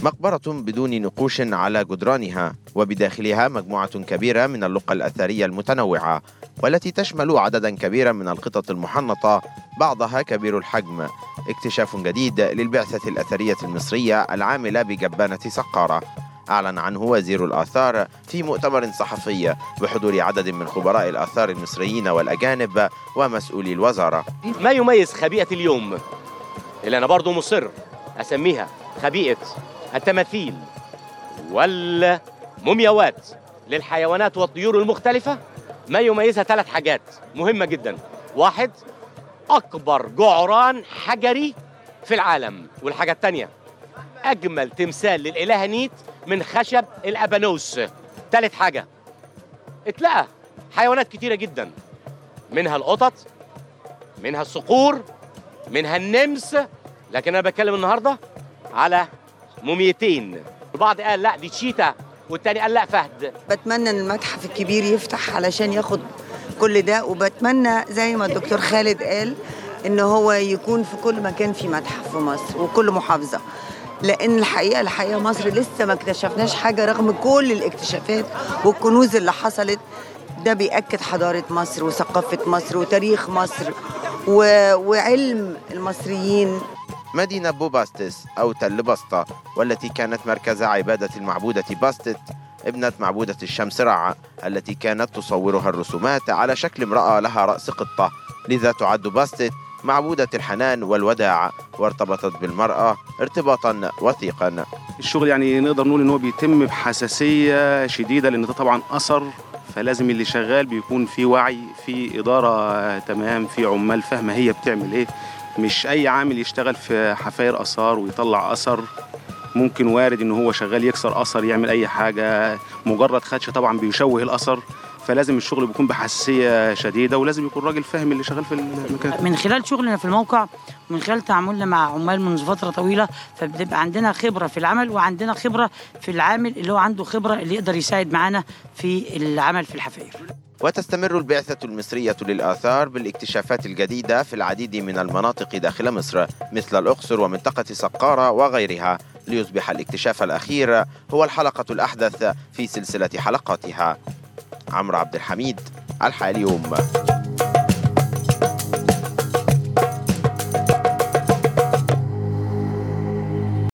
مقبرة بدون نقوش على جدرانها وبداخلها مجموعة كبيرة من اللقى الأثرية المتنوعة والتي تشمل عددا كبيرا من القطط المحنطة بعضها كبير الحجم اكتشاف جديد للبعثة الأثرية المصرية العاملة بجبانة سقارة أعلن عنه وزير الآثار في مؤتمر صحفي بحضور عدد من خبراء الآثار المصريين والأجانب ومسؤولي الوزارة ما يميز خبيئة اليوم اللي أنا برضو مصر أسميها خبيئة التماثيل والمومياوات للحيوانات والطيور المختلفة ما يميزها ثلاث حاجات مهمة جدا واحد أكبر جعران حجري في العالم والحاجة الثانية أجمل تمثال للإله نيت من خشب الأبانوس ثالث حاجة اتلقى حيوانات كتيرة جدا منها القطط منها الصقور منها النمس لكن انا بتكلم النهارده على موميتين البعض قال لا دي تشيتا والتاني قال لا فهد بتمنى ان المتحف الكبير يفتح علشان ياخد كل ده وبتمنى زي ما الدكتور خالد قال ان هو يكون في كل مكان في متحف في مصر وكل محافظه لان الحقيقه الحقيقه مصر لسه ما اكتشفناش حاجه رغم كل الاكتشافات والكنوز اللي حصلت ده بيأكد حضارة مصر وثقافة مصر وتاريخ مصر و... وعلم المصريين مدينة بوباستس أو تل بسطة والتي كانت مركز عبادة المعبودة باستت ابنة معبودة الشمس رع التي كانت تصورها الرسومات على شكل امرأة لها رأس قطة لذا تعد باستت معبودة الحنان والوداع وارتبطت بالمرأة ارتباطا وثيقا الشغل يعني نقدر نقول ان هو بيتم بحساسيه شديده لان ده طبعا اثر فلازم اللي شغال بيكون في وعي في اداره تمام في عمال فاهمه هي بتعمل ايه مش اي عامل يشتغل في حفاير اثار ويطلع اثر ممكن وارد ان هو شغال يكسر اثر يعمل اي حاجه مجرد خدشه طبعا بيشوه الاثر فلازم الشغل بيكون بحساسيه شديده ولازم يكون راجل فاهم اللي شغال في المكان من خلال شغلنا في الموقع ومن خلال تعاملنا مع عمال منذ فتره طويله فبتبقى عندنا خبره في العمل وعندنا خبره في العامل اللي هو عنده خبره اللي يقدر يساعد معانا في العمل في الحفاير وتستمر البعثة المصرية للآثار بالاكتشافات الجديدة في العديد من المناطق داخل مصر مثل الأقصر ومنطقة سقارة وغيرها ليصبح الاكتشاف الأخير هو الحلقة الأحدث في سلسلة حلقاتها عمرو عبد الحميد الحال اليوم